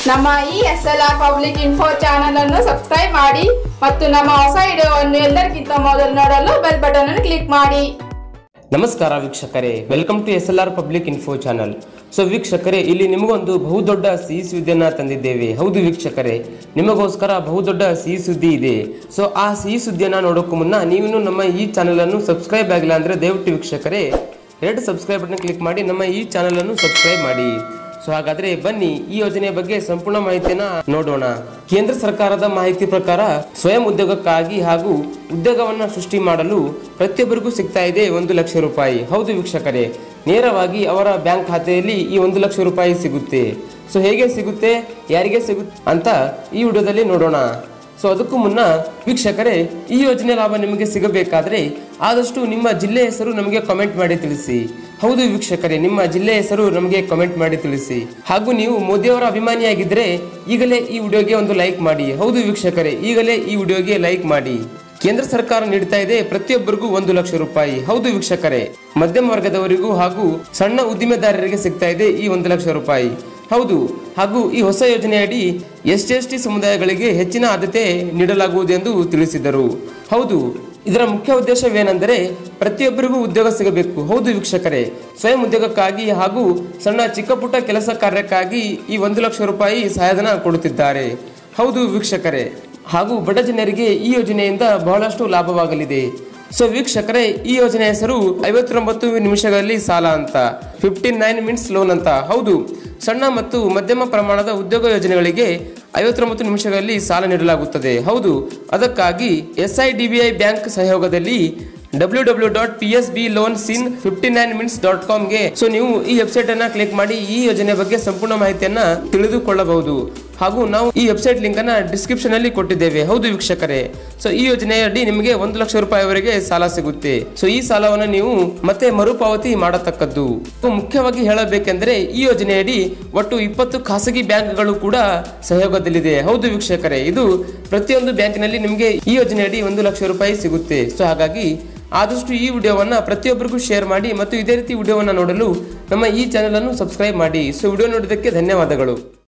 ನಮ್ಮ ಈ S L R public info channel ಅನ್ನು ಸಬ್ಸ್ಕ್ರೈಬ್ ಮಾಡಿ ಮತ್ತು ನಮ್ಮ ಹೊಸ ವಿಡಿಯೋವನ್ನು ಎಲ್ಲರಿಗಿಂತ ಮೊದಲು ನೋಡಲು ಬೆಲ್ ಬಟನ್ ಅನ್ನು ಕ್ಲಿಕ್ ಮಾಡಿ ನಮಸ್ಕಾರ ವೀಕ್ಷಕರೇ welcome to S L R public info channel so ವೀಕ್ಷಕರೇ ಇಲ್ಲಿ ನಿಮಗೊಂದು ಬಹುದೊಡ್ಡ ಸಿಹಿ ಸುದ್ದಿಯನ್ನ ತಂದಿದ್ದೇವೆ ಹೌದು ವೀಕ್ಷಕರೇ ನಿಮಗೋಸ್ಕರ ಬಹುದೊಡ್ಡ ಸಿಹಿ ಸುದ್ದಿ ಇದೆ ಸೊ ಆ ಸಿಹಿ ಸುದ್ದಿಯನ್ನ ನೋಡೋಕ್ಕೂ ಮುನ್ನ ನೀವಿನ್ನು ನಮ್ಮ ಈ ಚಾನಲ್ ಅನ್ನು ಸಬ್ಸ್ಕ್ರೈಬ್ ಆಗಿಲ್ಲ ಅಂದ್ರೆ ದಯವಿಟ್ಟು ವೀಕ್ಷಕರೇ ಎರಡು ಸಬ್ಸ್ಕ್ರೈಬ್ ಬಟನ್ ಕ್ಲಿಕ್ ಮಾಡಿ ನಮ್ಮ ಈ ಚಾನಲ್ ಅನ್ನು ಸಬ್ಸ್ಕ್ರೈಬ್ ಮಾಡಿ ಸೊ ಹಾಗಾದ್ರೆ ಬನ್ನಿ ಈ ಯೋಜನೆಯ ಬಗ್ಗೆ ಸಂಪೂರ್ಣ ಮಾಹಿತಿಯನ್ನ ನೋಡೋಣ ಕೇಂದ್ರ ಸರ್ಕಾರದ ಮಾಹಿತಿ ಪ್ರಕಾರ ಸ್ವಯಂ ಉದ್ಯೋಗಕ್ಕಾಗಿ ಹಾಗೂ ಉದ್ಯೋಗವನ್ನ ಸೃಷ್ಟಿ ಮಾಡಲು ಪ್ರತಿಯೊಬ್ಬರಿಗೂ ಸಿಗ್ತಾ ಇದೆ ಒಂದು ಲಕ್ಷ ರೂಪಾಯಿ ಹೌದು ವೀಕ್ಷಕರೇ ನೇರವಾಗಿ ಅವರ ಬ್ಯಾಂಕ್ ಖಾತೆಯಲ್ಲಿ ಈ ಒಂದು ಲಕ್ಷ ರೂಪಾಯಿ ಸಿಗುತ್ತೆ ಸೊ ಹೇಗೆ ಸಿಗುತ್ತೆ ಯಾರಿಗೆ ಸಿಗುತ್ತೆ ಅಂತ ಈ ವಿಡಿಯೋದಲ್ಲಿ ನೋಡೋಣ ಸೊ ಅದಕ್ಕೂ ಮುನ್ನ ವೀಕ್ಷಕರೇ ಈ ಯೋಜನೆ ಲಾಭ ನಿಮಗೆ ಸಿಗಬೇಕಾದ್ರೆ ಆದಷ್ಟು ನಿಮ್ಮ ಜಿಲ್ಲೆ ಹೆಸರು ನಮಗೆ ಕಾಮೆಂಟ್ ಮಾಡಿ ತಿಳಿಸಿ ಹೌದು ವೀಕ್ಷಕರೇ ನಿಮ್ಮ ಜಿಲ್ಲೆ ಹೆಸರು ನಮಗೆ ಕಾಮೆಂಟ್ ಮಾಡಿ ತಿಳಿಸಿ ಹಾಗೂ ನೀವು ಮೋದಿಯವರ ಅಭಿಮಾನಿಯಾಗಿದ್ದರೆ ಈಗಲೇ ಈ ವಿಡಿಯೋಗೆ ಒಂದು ಲೈಕ್ ಮಾಡಿ ಹೌದು ವೀಕ್ಷಕರೇ ಈಗಲೇ ಈ ವಿಡಿಯೋಗೆ ಲೈಕ್ ಮಾಡಿ ಕೇಂದ್ರ ಸರ್ಕಾರ ನೀಡ್ತಾ ಇದೆ ಪ್ರತಿಯೊಬ್ಬರಿಗೂ ಒಂದು ಲಕ್ಷ ರೂಪಾಯಿ ಹೌದು ವೀಕ್ಷಕರೇ ಮಧ್ಯಮ ವರ್ಗದವರಿಗೂ ಹಾಗೂ ಸಣ್ಣ ಉದ್ದಿಮೆದಾರರಿಗೆ ಸಿಗ್ತಾ ಇದೆ ಈ ಒಂದು ಲಕ್ಷ ರೂಪಾಯಿ ಹೌದು ಹಾಗೂ ಈ ಹೊಸ ಯೋಜನೆಯಡಿ ಎಸ್ ಟಿ ಎಸ್ ಟಿ ಸಮುದಾಯಗಳಿಗೆ ಹೆಚ್ಚಿನ ಆದ್ಯತೆ ನೀಡಲಾಗುವುದು ಎಂದು ತಿಳಿಸಿದರು ಹೌದು ಇದರ ಮುಖ್ಯ ಉದ್ದೇಶವೇನೆಂದರೆ ಪ್ರತಿಯೊಬ್ಬರಿಗೂ ಉದ್ಯೋಗ ಸಿಗಬೇಕು ಹೌದು ವೀಕ್ಷಕರೇ ಸ್ವಯಂ ಉದ್ಯೋಗಕ್ಕಾಗಿ ಹಾಗೂ ಸಣ್ಣ ಚಿಕ್ಕ ಪುಟ್ಟ ಕೆಲಸ ಕಾರ್ಯಕ್ಕಾಗಿ ಈ ಒಂದು ಲಕ್ಷ ರೂಪಾಯಿ ಸಹಾಯಧನ ಕೊಡುತ್ತಿದ್ದಾರೆ ಹೌದು ವೀಕ್ಷಕರೇ ಹಾಗೂ ಬಡ ಜನರಿಗೆ ಈ ಯೋಜನೆಯಿಂದ ಬಹಳಷ್ಟು ಲಾಭವಾಗಲಿದೆ ಸೊ ವೀಕ್ಷಕರೇ ಈ ಯೋಜನೆ ಹೆಸರು ಐವತ್ತೊಂಬತ್ತು ನಿಮಿಷಗಳಲ್ಲಿ ಸಾಲ ಅಂತ ಫಿಫ್ಟಿ ನೈನ್ ಮಿನಿಟ್ಸ್ ಲೋನ್ ಅಂತ ಹೌದು ಸಣ್ಣ ಮತ್ತು ಮಧ್ಯಮ ಪ್ರಮಾಣದ ಉದ್ಯೋಗ ಯೋಜನೆಗಳಿಗೆ ಐವತ್ತೊಂಬತ್ತು ನಿಮಿಷಗಳಲ್ಲಿ ಸಾಲ ನೀಡಲಾಗುತ್ತದೆ ಹೌದು ಅದಕ್ಕಾಗಿ S I D B I bank ಸಹಯೋಗದಲ್ಲಿ W W dot P S B loans in fifty nine minutes dot ಕಾಮ್ಗೆ ಸೊ ನೀವು ಈ ವೆಬ್ಸೈಟ್ ಅನ್ನ ಕ್ಲಿಕ್ ಮಾಡಿ ಈ ಯೋಜನೆ ಬಗ್ಗೆ ಸಂಪೂರ್ಣ ಮಾಹಿತಿಯನ್ನ ತಿಳಿದುಕೊಳ್ಳಬಹುದು ಹಾಗೂ ನಾವು ಈ ವೆಬ್ಸೈಟ್ ಲಿಂಕ್ ಅನ್ನ ಡಿಸ್ಕ್ರಿಪ್ಷನ್ ಅಲ್ಲಿ ಕೊಟ್ಟಿದ್ದೇವೆ ಹೌದು ವೀಕ್ಷಕರೇ ಸೊ ಈ ಯೋಜನೆಯಡಿ ನಿಮಗೆ ಒಂದು ಲಕ್ಷ ರೂಪಾಯಿವರೆಗೆ ಸಾಲ ಸಿಗುತ್ತೆ ಸೊ ಈ ಸಾಲವನ್ನು ನೀವು ಮತ್ತೆ ಮರುಪಾವತಿ ಮಾಡತಕ್ಕದ್ದು ಸೊ ಮುಖ್ಯವಾಗಿ ಹೇಳಬೇಕೆಂದರೆ ಈ ಯೋಜನೆಯಡಿ ಒಟ್ಟು ಇಪ್ಪತ್ತು ಖಾಸಗಿ ಬ್ಯಾಂಕ್ಗಳು ಕೂಡ ಸಹಯೋಗದಲ್ಲಿದೆ ಹೌದು ವೀಕ್ಷಕರೇ ಇದು ಪ್ರತಿಯೊಂದು ಬ್ಯಾಂಕಿನಲ್ಲಿ ನಿಮಗೆ ಈ ಯೋಜನೆಯಡಿ ಒಂದು ಲಕ್ಷ ರೂಪಾಯಿ ಸಿಗುತ್ತೆ ಸೊ ಹಾಗಾಗಿ ಆದಷ್ಟು ಈ ವಿಡಿಯೋವನ್ನ ಪ್ರತಿಯೊಬ್ಬರಿಗೂ ಶೇರ್ ಮಾಡಿ ಮತ್ತು ಇದೇ ರೀತಿ ವಿಡಿಯೋವನ್ನ ನೋಡಲು ನಮ್ಮ ಈ ಚಾನೆಲ್ ಅನ್ನು ಸಬ್ಸ್ಕ್ರೈಬ್ ಮಾಡಿ ಸೊ ವಿಡಿಯೋ ನೋಡಿದ್ದಕ್ಕೆ ಧನ್ಯವಾದಗಳು